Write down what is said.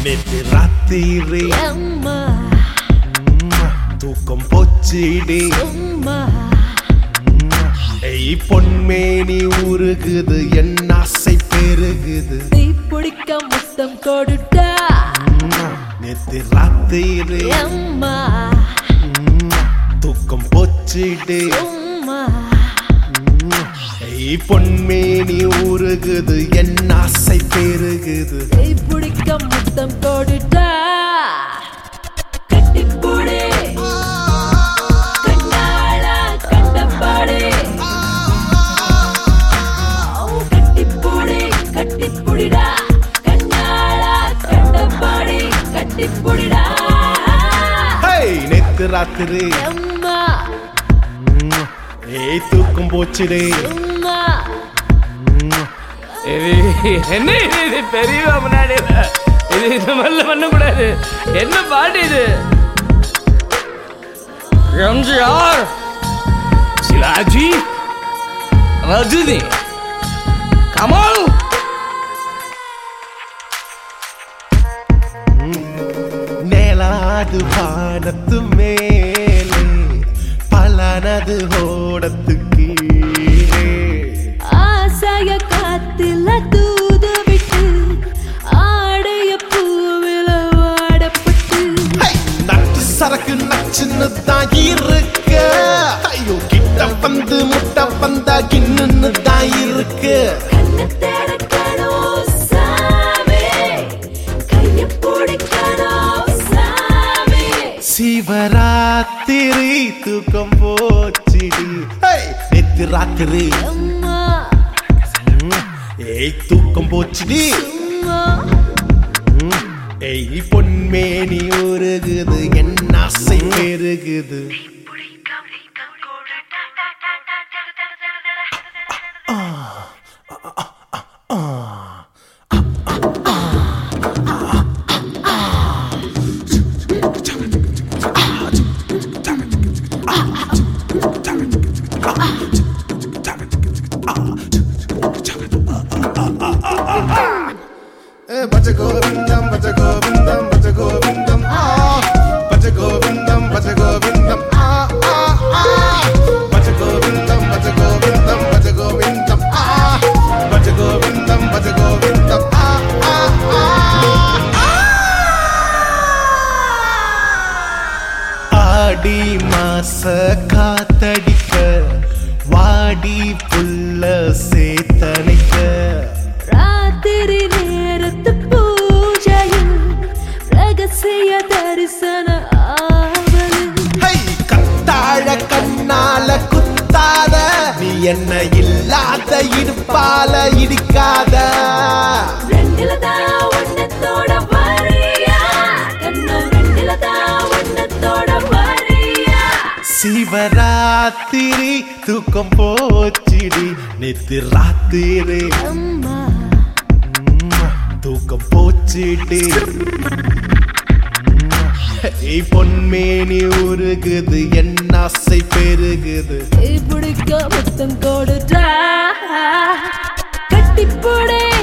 நேத்து ராத்திரி அம்மா தூக்கம் போச்சிடி அம்மா ஏய் பொன்மேனி உருகுது என் ஆசை பெருகுது தீ பிடிக்க முத்தம் கொடுத்தா நேத்து ராத்திரி அம்மா தூக்கம் போச்சிடி அம்மா ஏய் பொன்மேனி உருகுது என் ஆசை பெருகுது தீ பிடிக்க முத்தம் கொடுத்தா கட்டிப்பூடு கண்ணாள கண்டப்பாடு கட்டிப்பூடு கட்டிப்புடிடா கண்ணாள கண்டப்பாடு கட்டிப்புடிடா ஹேய் நேத்து ராத்திரி அம்மா ஏய் தூக்கம் போச்சிடி அம்மா இது என்ன இது இது பெரியவா முன்னாடி இது இந்த மாதிரிலாம் பண்ணக்கூடாது என்ன பாட்டு இது எம்ஜிஆர் சிவாஜி ரஜினி கமல் நேலாது வானத்து மேலே பலனது ஓடத்து கீழே ஆசைய காத்துல தூது விட்டு ஆடைய பூவில வாடப்பட்டு ஹை, நட்டு சரக்கு நச்சுன்னு தான் இருக்க ஐயோ கிட்ட வந்து முட்டை வந்தா கின்னு தான் இருக்கு கண்ணை தேடக்கணும் சாமி கைய பிடிக்கணும் சாமி சிவராத்திரி தூக்கம் போச்சிடி ஹை, நேத்து ராத்திரி அம்மா ஏய் தூக்கம் போச்சிடி அம்மா ஏய் பொன்மேனி உருகுது என் ஆசை பெருகுது భజ గోవిందం భజ గోవిందం భజ గోవిందం ఆ భజ గోవిందం భజ గోవిందం ఆ ఆ ఆ భజ గోవిందం భజ గోవిందం భజ గోవిందం ఆ భజ గోవిందం భజ గోవిందం ఆ ఆ ఆ ஆடி மாச காத்தடிக்க வாடி புல்ல சேத்தனைக்க ராத்திரி நேரத்து பூஜையில் ரகசிய தரிசன ஆவல் ஹை கத்தாழ கண்ணால குத்தாத நீ என்ன இல்லாத இடுப்பால இடிக்காத ரெண்டுல தான் ஒன்னத்தோட வரியா கண்ணம் ரெண்டுல தான் ஒன்னத்தோட வரியா சிவராத்திரி தூக்கம் போச்சிடி நேத்து ராத்திரி அம்மா தூக்கம் போச்சிடி ஏய் பொன்மேனி உருகுது என் ஆசை பெருகுது பிடிக்க முத்தம் கொடுத்தா கட்டிப்போடே